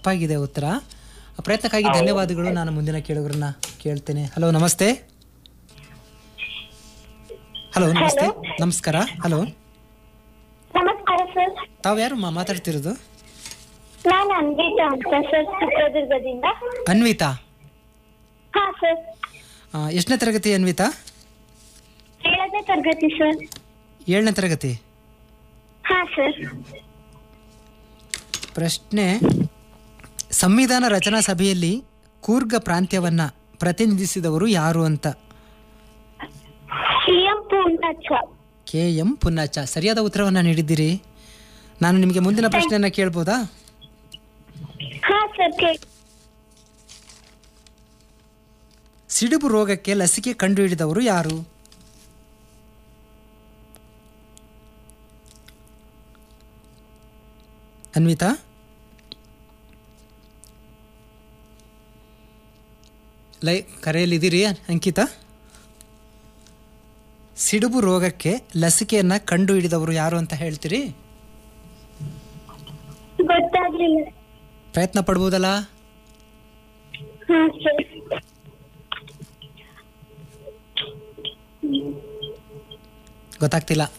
ತಪ್ಪಾಗಿದೆ ಉತ್ತರ ಆ ಪ್ರಯತ್ನಕ್ಕಾಗಿ ಧನ್ಯವಾದಗಳು ನಾನು ಮುಂದಿನ ಕೇಳುಗರನ್ನ ಕೇಳ್ತೇನೆ ಹಲೋ ನಮಸ್ತೆ ಹಲೋ ನಮಸ್ತೆ ನಮಸ್ಕಾರ ಹಲೋ ನಮಸ್ಕಾರ ಸರ್ ತಾವು ಯಾರು ಮಾ- ಮಾತಾಡ್ತಿರೋದು ನಾನು ಅನ್ವಿತಾ ಅಂತ ಸರ್ ಚಿತ್ರದುರ್ಗದಿಂದ ಅನ್ವಿತಾ ಹಾ ಸರ್ ಆ, ಎಷ್ಟನೇ ತರಗತಿ ಅನ್ವಿತಾ ಏಳನೇ ತರಗತಿ ಸರ್ ಏಳನೇ ತರಗತಿ ಹಾ ಸರ್ ಪ್ರಶ್ನೆ ಸಂವಿಧಾನ ರಚನಾ ಸಭೆಯಲ್ಲಿ ಕೂರ್ಗ ಪ್ರಾಂತ್ಯವನ್ನ ಪ್ರತಿನಿಧಿಸಿದವರು ಯಾರು ಅಂತ C M Poonacha K M Poonacha ಸರಿಯಾದ ಉತ್ತರವನ್ನ ನೀಡಿದ್ದೀರಿ ನಾನು ನಿಮಗೆ ಮುಂದಿನ ಪ್ರಶ್ನೆಯನ್ನ ಕೇಳ್ಬೋದಾ ಹಾ ಸರ್ ಕೇ ಸಿಡುಬು ರೋಗಕ್ಕೆ ಲಸಿಕೆ ಕಂಡುಹಿಡಿದವರು ಯಾರು ಅನ್ವಿತಾ ಲೈ ಕರೆಯಲ್ಲಿದ್ದೀರಿ ಅಂಕಿತಾ ಸಿಡುಬು ರೋಗಕ್ಕೆ ಲಸಿಕೆಯನ್ನ ಕಂಡುಹಿಡಿದವರು ಯಾರು ಅಂತ ಹೇಳ್ತೀರಿ ಗೊತ್ತಾಗ್ಲಿಲ್ಲ ಪ್ರಯತ್ನ ಪಡ್ಬೋದಲ್ಲ ಹಾ ಸರ್ ಗೊತ್ತಾಗ್ತಿಲ್ಲ